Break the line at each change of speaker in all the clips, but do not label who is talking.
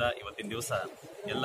ವತಿಯಿಂದ ಇವತ್ತಿನ ದಿವಸ ಎಲ್ಲ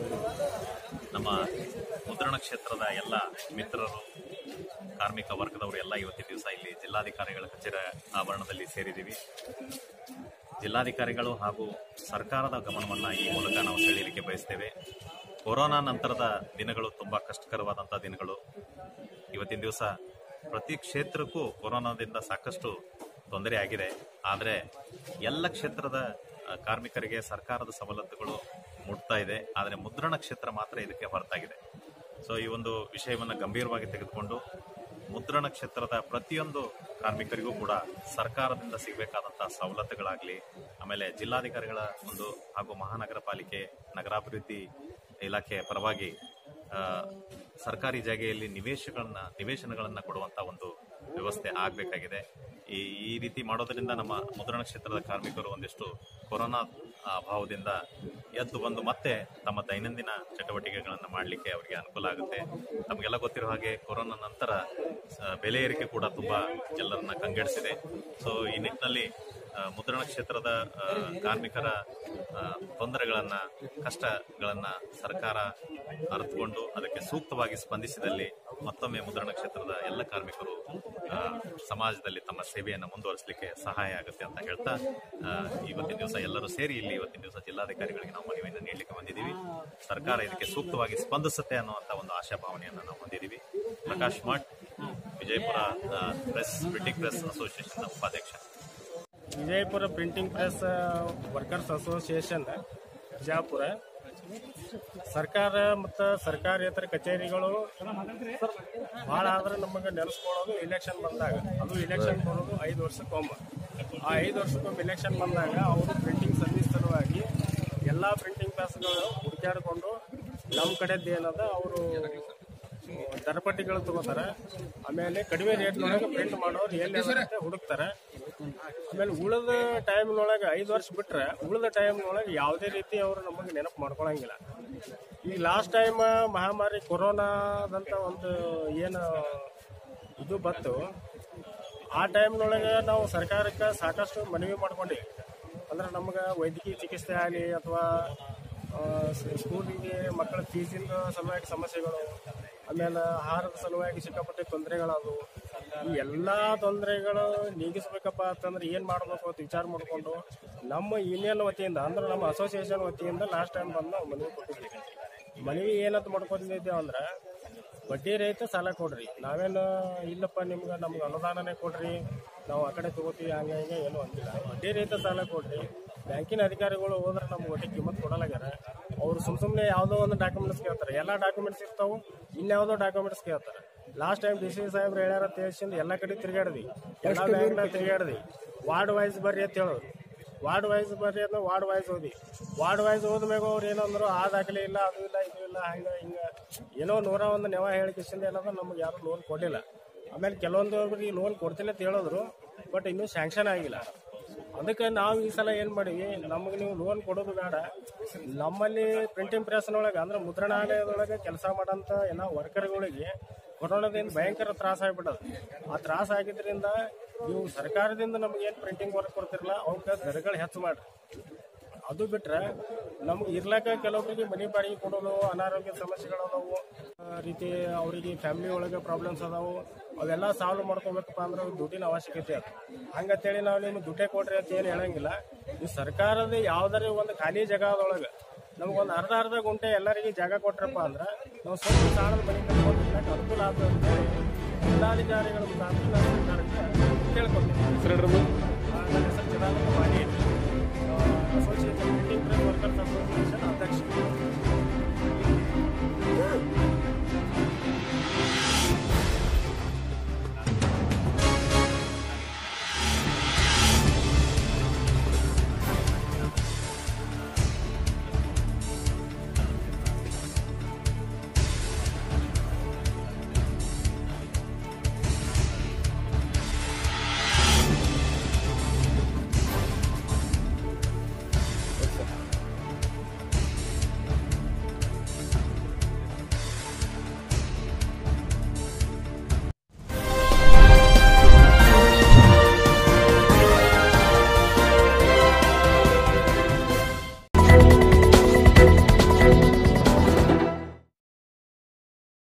ನಮ್ಮ ಮುದ್ರಣ ಕ್ಷೇತ್ರದ ಎಲ್ಲ ಮಿತ್ರರು ಕಾರ್ಮಿಕ ವರ್ಗದವರು ಎಲ್ಲ ಇವತ್ತಿನ ದಿವಸ ಇಲ್ಲಿ ಜಿಲ್ಲಾಧಿಕಾರಿಗಳ ಕಚೇರಿ ಆವರಣದಲ್ಲಿ ಸೇರಿದ್ದೀವಿ ಜಿಲ್ಲಾಧಿಕಾರಿಗಳು ಹಾಗೂ ಸರ್ಕಾರದ ಗಮನವನ್ನು ಈ ಮೂಲಕ ನಾವು ಸೆಳೆಯಲಿಕ್ಕೆ ಬಯಸ್ತೇವೆ ಕೊರೋನಾ ನಂತರದ ದಿನಗಳು ತುಂಬ ಕಷ್ಟಕರವಾದಂಥ ದಿನಗಳು ಇವತ್ತಿನ ದಿವಸ ಪ್ರತಿ ಕ್ಷೇತ್ರಕ್ಕೂ ಕೊರೋನಾದಿಂದ ಸಾಕಷ್ಟು ತೊಂದರೆ ಆಗಿದೆ ಆದರೆ ಎಲ್ಲ ಕ್ಷೇತ್ರದ ಆ, ಕಾರ್ಮಿಕರಿಗೆ ಸರ್ಕಾರದ ಸವಲತ್ತುಗಳು ಮುಟ್ತಾ ಇದೆ ಆದರೆ ಮುದ್ರಣ ಕ್ಷೇತ್ರ ಮಾತ್ರ ಇದಕ್ಕೆ ಹೊರತಾಗಿದೆ ಸೊ ಈ ಒಂದು ವಿಷಯವನ್ನು ಗಂಭೀರವಾಗಿ ತೆಗೆದುಕೊಂಡು ಮುದ್ರಣ ಕ್ಷೇತ್ರದ ಪ್ರತಿಯೊಂದು ಕಾರ್ಮಿಕರಿಗೂ ಕೂಡ ಸರ್ಕಾರದಿಂದ ಸಿಗಬೇಕಾದಂತಹ ಸವಲತ್ತುಗಳಾಗಲಿ ಆಮೇಲೆ ಜಿಲ್ಲಾಧಿಕಾರಿಗಳ ಒಂದು ಹಾಗೂ ಮಹಾನಗರ ಪಾಲಿಕೆ ನಗರಾಭಿವೃದ್ಧಿ ಇಲಾಖೆ ಪರವಾಗಿ ಆ, ಸರ್ಕಾರಿ ಜಾಗೆಯಲ್ಲಿ ನಿವೇಶಗಳನ್ನ ನಿವೇಶನಗಳನ್ನ ಕೊಡುವಂತ ಒಂದು ವ್ಯವಸ್ಥೆ ಆಗಬೇಕಾಗಿದೆ ಈ ಈ ರೀತಿ ಮಾಡೋದ್ರಿಂದ ನಮ್ಮ ಮುದ್ರಣ ಕ್ಷೇತ್ರದ ಕಾರ್ಮಿಕರು ಒಂದಿಷ್ಟು ಕೊರೋನಾ ಅಭಾವದಿಂದ ಎದ್ದು ಬಂದು ಮತ್ತೆ ತಮ್ಮ ದೈನಂದಿನ ಚಟುವಟಿಕೆಗಳನ್ನು ಮಾಡಲಿಕ್ಕೆ ಅವರಿಗೆ ಅನುಕೂಲ ಆಗುತ್ತೆ ತಮಗೆಲ್ಲ ಗೊತ್ತಿರೋ ಹಾಗೆ ಕೊರೋನಾ ನಂತರ ಸ- ಬೆಲೆ ಏರಿಕೆ ಕೂಡ ತುಂಬಾ ಎಲ್ಲರನ್ನ ಕಂಗೆಡಿಸಿದೆ ಸೊ ಈ ನಿಟ್ಟಿನಲ್ಲಿ ಆ, ಮುದ್ರಣ ಕ್ಷೇತ್ರದ ಆ, ಕಾರ್ಮಿಕರ ಆ, ತೊಂದರೆಗಳನ್ನ ಕಷ್ಟಗಳನ್ನ ಸರ್ಕಾರ ಅರಿತುಕೊಂಡು ಅದಕ್ಕೆ ಸೂಕ್ತವಾಗಿ ಸ್ಪಂದಿಸಿದಲ್ಲಿ ಮತ್ತೊಮ್ಮೆ ಮುದ್ರಣ ಕ್ಷೇತ್ರದ ಎಲ್ಲ ಕಾರ್ಮಿಕರು ಆ, ಸಮಾಜದಲ್ಲಿ ತಮ್ಮ ಸೇವೆಯನ್ನು ಮುಂದುವರಿಸಲಿಕ್ಕೆ ಸಹಾಯ ಆಗುತ್ತೆ ಅಂತ ಹೇಳ್ತಾ ಆ, ಇವತ್ತಿನ ದಿವಸ ಎಲ್ಲರೂ ಸೇರಿ ಇಲ್ಲಿ ಇವತ್ತಿನ ದಿವಸ ಜಿಲ್ಲಾಧಿಕಾರಿಗಳಿಗೆ ನಾವು ಮನವಿಯನ್ನು ನೀಡಲಿಕ್ಕೆ ಬಂದಿದ್ದೀವಿ ಸರ್ಕಾರ ಇದಕ್ಕೆ ಸೂಕ್ತವಾಗಿ ಸ್ಪಂದಿಸುತ್ತೆ ಅನ್ನುವಂತ ಒಂದು ಆಶಾಭಾವನೆಯನ್ನು ನಾವು ಹೊಂದಿದ್ದೀವಿ ಪ್ರಕಾಶ್ ಮಠ್ ವಿಜಯಪುರ ಆ, ಪ್ರೆಸ್ ಬ್ರಿಟಿಕ್ ಪ್ರೆಸ್ ಅಸೋಸಿಯೇಷನ್ ಉಪಾಧ್ಯಕ್ಷ
Vijayapura printing press workers association Bijapur ಸರ್ಕಾರ ಮತ್ತು ಸರ್ಕಾರೇತರ ಕಚೇರಿಗಳು ಭಾಳ ಆದ್ರೆ ನಮಗೆ ನೆನೆಸ್ಕೊಳ್ಳೋದು ಇಲೆಕ್ಷನ್ ಬಂದಾಗ ಅದು ಇಲೆಕ್ಷನ್ ಬರೋದು ಐದು ವರ್ಷಕ್ಕೊಮ್ಮೆ ಆ ಐದು ವರ್ಷಕ್ಕೊಮ್ಮೆ ಇಲೆಕ್ಷನ್ ಬಂದಾಗ ಅವರು ಪ್ರಿಂಟಿಂಗ್ ಸರ್ವಿಸ್ ಸಲುವಾಗಿ ಎಲ್ಲ ಪ್ರಿಂಟಿಂಗ್ ಪ್ರೆಸ್ಗಳು ಹುಡುಕ್ಯಾಡ್ಕೊಂಡು ನಮ್ಮ ಕಡೆದ್ದು ಏನದ ಅವರು ದರಪಟ್ಟಿಗಳು ತಗೋತಾರೆ ಆಮೇಲೆ ಕಡಿಮೆ ರೇಟ್ನೊಳಗೆ ಪ್ರಿಂಟ್ ಮಾಡೋರು ಎಲ್ಲಿ ಅಂತ ಹುಡುಕ್ತಾರೆ ಆಮೇಲೆ ಉಳಿದ ಟೈಮ್ನೊಳಗೆ ಐದು ವರ್ಷ ಬಿಟ್ರೆ ಉಳಿದ ಟೈಮ್ನೊಳಗೆ ಯಾವುದೇ ರೀತಿ ಅವರು ನಮಗೆ ನೆನಪು ಮಾಡ್ಕೊಳಂಗಿಲ್ಲ ಈಗ ಲಾಸ್ಟ್ ಟೈಮ್ ಮಹಾಮಾರಿ ಕೊರೋನಾದಂತ ಒಂದು ಏನು ಇದು ಬಂತು ಆ ಟೈಮ್ನೊಳಗೆ ನಾವು ಸರ್ಕಾರಕ್ಕೆ ಸಾಕಷ್ಟು ಮನವಿ ಮಾಡ್ಕೊಂಡಿವಿ ಅಂದ್ರೆ ನಮ್ಗೆ ವೈದ್ಯಕೀಯ ಚಿಕಿತ್ಸೆ ಆಗಲಿ ಅಥವಾ ಸ್ಕೂಲಿಗೆ ಮಕ್ಕಳ ಫೀಸಿಂದ ಸಲುವಾಗಿ ಸಮಸ್ಯೆಗಳು ಆಮೇಲೆ ಆಹಾರದ ಸಲುವಾಗಿ ಸಿಕ್ಕಾಪಟ್ಟೆ ತೊಂದರೆಗಳದು ಈ ಎಲ್ಲ ತೊಂದರೆಗಳು ನೀಗಿಸ್ಬೇಕಪ್ಪ ಅಂತಂದ್ರೆ ಏನು ಮಾಡಬೇಕು ಅಂತ ವಿಚಾರ ಮಾಡಿಕೊಂಡು ನಮ್ಮ ಯೂನಿಯನ್ ವತಿಯಿಂದ ಅಂದ್ರೆ ನಮ್ಮ ಅಸೋಸಿಯೇಷನ್ ವತಿಯಿಂದ ಲಾಸ್ಟ್ ಟೈಮ್ ಬಂದು ನಾವು ಮನವಿ ಕೊಟ್ಟಿದ್ದೀವಿ ಮನವಿ ಏನಂತ ಮಾಡ್ಕೊಂಡಿದ್ದೇವೆ ಅಂದ್ರೆ ಬಡ್ಡಿ ರಹಿತ ಸಾಲ ಕೊಡ್ರಿ ನಾವೇನು ಇಲ್ಲಪ್ಪ ನಿಮ್ಗೆ ನಮ್ಗೆ ಅನುದಾನನೇ ಕೊಡ್ರಿ ನಾವು ಆ ಕಡೆ ತಗೋತೀವಿ ಹಂಗೆ ಹಿಂಗೆ ಏನೂ ಅಂತಿಲ್ಲ ಬಡ್ಡಿ ರಹಿತ ಸಾಲ ಕೊಡ್ರಿ ಬ್ಯಾಂಕಿನ ಅಧಿಕಾರಿಗಳು ಹೋದ್ರೆ ನಮ್ಗೆ ಒಟ್ಟಿಗೆ ಕಿಮ್ಮತ್ ಕೊಡಲಾಗ್ಯಾರ ಅವ್ರು ಸುಮ್ ಸುಮ್ಮನೆ ಯಾವುದೋ ಒಂದು ಡಾಕ್ಯುಮೆಂಟ್ಸ್ ಕೇಳ್ತಾರೆ ಎಲ್ಲ ಡಾಕ್ಯುಮೆಂಟ್ಸ್ ಇರ್ತಾವು ಇನ್ಯಾವುದೋ ಡಾಕ್ಯುಮೆಂಟ್ಸ್ ಕೇಳ್ತಾರೆ ಲಾಸ್ಟ್ ಟೈಮ್ ಡಿ ಸಿ ಸಾಹೇಬ್ರು ಹೇಳ್ಯಾರ ತಿಳಿಸಿಂದ ಎಲ್ಲ ಕಡೆ ತಿರುಗಾಡ್ದಿ ಎಲ್ಲ ಬ್ಯಾಂಕ್ನಾಗ ತಿರುಗಾಡ್ದಿ ವಾರ್ಡ್ ವೈಸ್ ಬರ್ರಿ ಅಂತ ಹೇಳೋರು ವಾರ್ಡ್ ವೈಸ್ ಬರ್ರಿ ಅಂದ್ರೆ ವಾರ್ಡ್ ವೈಸ್ ಓದಿ ವಾರ್ಡ್ ವೈಸ್ ಹೋದ್ಮ್ಯಾಗ ಅವ್ರು ಏನಂದ್ರು ಆ ದಾಖಲೆ ಇಲ್ಲ ಅದು ಇಲ್ಲ ಇದು ಇಲ್ಲ ಹಂಗ ಹಿಂಗ ಏನೋ ನೂರ ಒಂದು ನೆವ ಹೇಳಿಕಿಸಿಂದ ಏನಂದ್ರೆ ನಮ್ಗೆ ಯಾರು ಲೋನ್ ಕೊಡಲಿಲ್ಲ ಆಮೇಲೆ ಕೆಲವೊಂದು ಲೋನ್ ಕೊಡ್ತಿಲ್ಲ ಅಂತ ಹೇಳಿದ್ರು ಬಟ್ ಇನ್ನೂ ಸ್ಯಾಂಕ್ಷನ್ ಆಗಿಲ್ಲ ಅದಕ್ಕೆ ನಾವು ಈ ಸಲ ಏನ್ ಮಾಡಿವಿ ನಮಗೆ ನೀವು ಲೋನ್ ಕೊಡೋದು ಬೇಡ ನಮ್ಮಲ್ಲಿ ಪ್ರಿಂಟಿಂಗ್ ಪ್ರೆಸ್ನೊಳಗೆ ಅಂದ್ರೆ ಮುದ್ರಣಾಲಯದೊಳಗೆ ಕೆಲಸ ಮಾಡಂತ ಏನೋ ವರ್ಕರ್ಗಳಿಗೆ ಕೊರೋನಾದಿಂದ ಭಯಂಕರ ತ್ರಾಸ ಆಗ್ಬಿಟ್ಟದ ಆ ತ್ರಾಸ ಆಗಿದ್ರಿಂದ ನೀವು ಸರ್ಕಾರದಿಂದ ನಮ್ಗೆ ಏನು ಪ್ರಿಂಟಿಂಗ್ ವರ್ಕ್ ಕೊಡ್ತಿರಲ್ಲ ಅವಕ್ಕೆ ದರಗಳು ಹೆಚ್ಚು ಮಾಡ್ರಿ ಅದು ಬಿಟ್ರೆ ನಮ್ಗೆ ಇರ್ಲಾಕ ಕೆಲವೊಬ್ಬರಿಗೆ ಮನೆ ಬಾಡಿಗೆ ಕೊಡೋದು ಅನಾರೋಗ್ಯ ಸಮಸ್ಯೆಗಳದಾವು ಆ ರೀತಿ ಅವರಿಗೆ ಫ್ಯಾಮಿಲಿ ಒಳಗೆ ಪ್ರಾಬ್ಲಮ್ಸ್ ಅದಾವು ಅವೆಲ್ಲ ಸಾಲ್ವ್ ಮಾಡ್ಕೋಬೇಕಪ್ಪ ಅಂದ್ರೆ ದುಡ್ಡಿನ ಅವಶ್ಯಕತೆ ಅದ ಹಂಗಂತೇಳಿ ನಾವು ನಿಮ್ಗೆ ದುಡ್ಡೇ ಕೊಡ್ರಿ ಅಂತ ಏನು ಹೇಳಂಗಿಲ್ಲ ಈ ಸರ್ಕಾರದ ಯಾವ್ದಾರ ಒಂದು ಖಾಲಿ ಜಾಗದೊಳಗೆ ನಮ್ಗೊಂದು ಅರ್ಧ ಅರ್ಧ ಗುಂಟೆ ಎಲ್ಲರಿಗೆ ಜಾಗ ಕೊಟ್ರಪ್ಪ ಅಂದ್ರೆ ನಾವು ಸ್ವಲ್ಪ ಸಾಲದ ಮನೆ ಕಟ್ಕೊಂಡು ಇರ್ಲಾಕ ಅನುಕೂಲ ಆಗ್ತದೆ ಅಂತೇಳಿ ಜಿಲ್ಲಾಧಿಕಾರಿಗಳ ಮುಖಾಂತರ ನಾವು ಸರ್ಕಾರಕ್ಕೆ ಕೇಳ್ಕೊತೀವಿ ಆ, ನನ್ನ ಹೆಸರು Chidananda Mali association printing press workers association ಅಧ್ಯಕ್ಷ